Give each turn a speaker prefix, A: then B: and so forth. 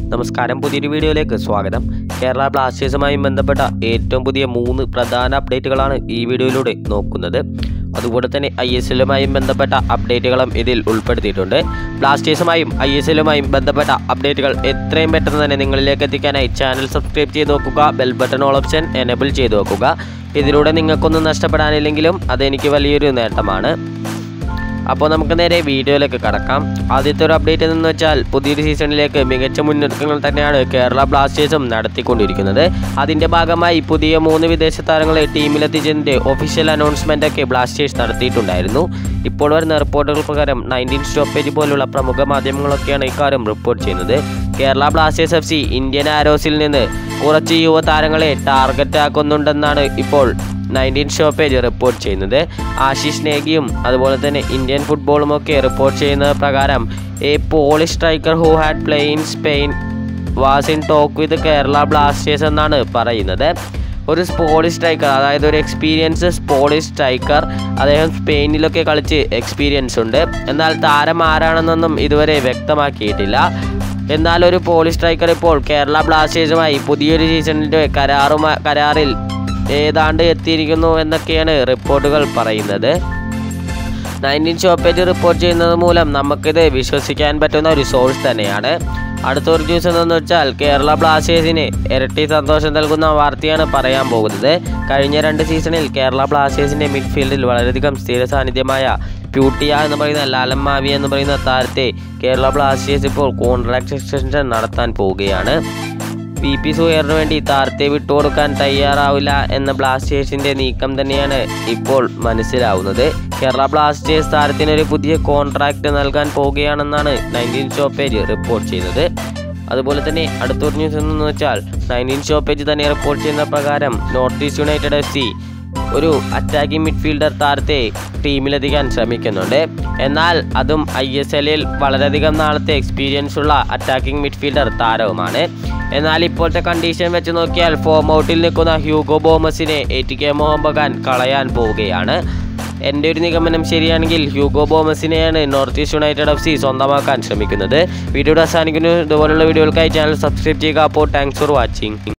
A: നമസ്കാരം പുതിയൊരു വീഡിയോയിലേക്ക് സ്വാഗതം കേരള ബ്ലാസ്റ്റേഴ്സുമായി ബന്ധപ്പെട്ട ഏറ്റവും പുതിയ മൂന്ന് പ്രധാന അപ്ഡേറ്റുകളാണ് ഈ വീഡിയോയിലൂടെ നോക്കുന്നത് അതുപോലെ തന്നെ ഐ എസ് എല്ലുമായും ബന്ധപ്പെട്ട അപ്ഡേറ്റുകളും ഇതിൽ ഉൾപ്പെടുത്തിയിട്ടുണ്ട് ബ്ലാസ്റ്റേഴ്സുമായും ഐ എസ് എല്ലുമായും ബന്ധപ്പെട്ട അപ്ഡേറ്റുകൾ എത്രയും പെട്ടെന്ന് തന്നെ നിങ്ങളിലേക്ക് എത്തിക്കാനായി ചാനൽ സബ്സ്ക്രൈബ് ചെയ്ത് നോക്കുക bell button all option enable ചെയ്ത് നോക്കുക ഇതിലൂടെ നിങ്ങൾക്കൊന്നും നഷ്ടപ്പെടാനില്ലെങ്കിലും അതെനിക്ക് വലിയൊരു നേട്ടമാണ് അപ്പോൾ നമുക്ക് നേരെ വീഡിയോയിലേക്ക് കടക്കാം ആദ്യത്തെ ഒരു അപ്ഡേറ്റ് എന്ന് വെച്ചാൽ പുതിയൊരു സീസണിലേക്ക് മികച്ച മുന്നൊരുക്കങ്ങൾ തന്നെയാണ് കേരള ബ്ലാസ്റ്റേഴ്സും നടത്തിക്കൊണ്ടിരിക്കുന്നത് അതിൻ്റെ ഭാഗമായി പുതിയ മൂന്ന് വിദേശ താരങ്ങളെ ടീമിലെത്തിച്ചതിൻ്റെ ഒഫീഷ്യൽ അനൗൺസ്മെൻ്റ് ഒക്കെ ബ്ലാസ്റ്റേഴ്സ് നടത്തിയിട്ടുണ്ടായിരുന്നു ഇപ്പോൾ വരുന്ന റിപ്പോർട്ടുകൾ പ്രകാരം നയൻറ്റീൻ സ്റ്റോപ്പേജ് പോലുള്ള പ്രമുഖ മാധ്യമങ്ങളൊക്കെയാണ് ഇക്കാര്യം റിപ്പോർട്ട് ചെയ്യുന്നത് Kerala Blasters F C Indian ആരോസിൽ നിന്ന് കുറച്ച് യുവതാരങ്ങളെ ടാർഗറ്റ് ആക്കുന്നുണ്ടെന്നാണ് ഇപ്പോൾ നയൻറ്റീൻ സ്റ്റോപ്പേജ് റിപ്പോർട്ട് ചെയ്യുന്നത് ആശിഷ് നേഗിയും അതുപോലെ തന്നെ ഇന്ത്യൻ ഫുട്ബോളും ഒക്കെ റിപ്പോർട്ട് ചെയ്യുന്നത് പ്രകാരം a Polish striker who had play in Spain was in talk with Kerala Blasters എന്നാണ് പറയുന്നത് ഒരു സ്പോളിഷ് സ്ട്രൈക്കർ അതായത് ഒരു എക്സ്പീരിയൻസ് സ്പോളിഷ് സ്ട്രൈക്കർ അദ്ദേഹം സ്പെയിനിലൊക്കെ കളിച്ച് എക്സ്പീരിയൻസ് ഉണ്ട് എന്നാൽ താരം ആരാണെന്നൊന്നും ഇതുവരെ വ്യക്തമാക്കിയിട്ടില്ല എന്നാൽ ഒരു പോളിഷ് സ്ട്രൈക്കർ ഇപ്പോൾ കേരള ബ്ലാസ്റ്റേഴ്സുമായി പുതിയൊരു സീസണിൻ്റെ കരാറുമാ കരാറിൽ ഏതാണ്ട് എത്തിയിരിക്കുന്നു എന്നൊക്കെയാണ് റിപ്പോർട്ടുകൾ പറയുന്നത് നയൻറ്റീൻ ഷോപ്പേജ് റിപ്പോർട്ട് ചെയ്യുന്നത് മൂലം നമുക്കിത് വിശ്വസിക്കാൻ പറ്റുന്ന ഒരു സോഴ്സ് തന്നെയാണ് അടുത്ത ഒരു ന്യൂസ് എന്തെന്ന് വെച്ചാൽ കേരള ബ്ലാസ്റ്റേഴ്സിന് ഇരട്ടി സന്തോഷം നൽകുന്ന വാർത്തയാണ് പറയാൻ പോകുന്നത് കഴിഞ്ഞ രണ്ട് സീസണിൽ കേരള ബ്ലാസ്റ്റേഴ്സിന്റെ മിഡ്ഫീൽഡിൽ വളരെയധികം സ്ഥിര സാന്നിധ്യമായ പ്യൂട്ടിയ എന്ന് പറയുന്ന ലാലം മാവി എന്ന് പറയുന്ന താരത്തെ കേരള ബ്ലാസ്റ്റേഴ്സ് ഇപ്പോൾ കോൺട്രാക്ട് എക്സ്റ്റൻഷൻ നടത്താൻ പോവുകയാണ് പി പി സുയറിന് വേണ്ടി താരത്തെ വിട്ടുകൊടുക്കാൻ തയ്യാറാവില്ല എന്ന ബ്ലാസ്റ്റേഴ്സിന്റെ നീക്കം തന്നെയാണ് ഇപ്പോൾ മനസ്സിലാവുന്നത് കേരള ബ്ലാസ്റ്റേഴ്സ് താരത്തിനൊരു പുതിയ കോൺട്രാക്ട് നൽകാൻ പോവുകയാണെന്നാണ് നയൻറ്റീൻ സ്റ്റോപ്പേജ് റിപ്പോർട്ട് ചെയ്യുന്നത് അതുപോലെ തന്നെ അടുത്തൊരു ന്യൂസ് എന്ന് വെച്ചാൽ നയൻറ്റീൻ സ്റ്റോപ്പേജ് തന്നെ റിപ്പോർട്ട് ചെയ്യുന്ന പ്രകാരം North East United F C ഒരു അറ്റാക്കിംഗ് മിഡ്ഫീൽഡർ താരത്തെ ടീമിലെത്തിക്കാൻ ശ്രമിക്കുന്നുണ്ട് എന്നാൽ അതും ഐ എസ് എല്ലിൽ വളരെയധികം നാളത്തെ എക്സ്പീരിയൻസ് ഉള്ള അറ്റാക്കിംഗ് മിഡ്ഫീൽഡർ താരവുമാണ് എന്നാൽ ഇപ്പോഴത്തെ കണ്ടീഷൻ വെച്ച് നോക്കിയാൽ ഫോം ഔട്ടിൽ നിൽക്കുന്ന ഹ്യൂഗോ ബോമസിനെ A T K Mohun Bagan കളയാൻ പോവുകയാണ് എൻ്റെ ഒരു നിഗമനം ശരിയാണെങ്കിൽ ഹ്യൂഗോ ബോമസിനെയാണ് North East United F C സ്വന്തമാക്കാൻ ശ്രമിക്കുന്നത് വീഡിയോയുടെ അവസാനിക്കുന്നു ഇതുപോലുള്ള വീഡിയോകൾക്കായി ചാനൽ സബ്സ്ക്രൈബ് ചെയ്യുക അപ്പോൾ താങ്ക്സ് ഫോർ വാച്ചിങ്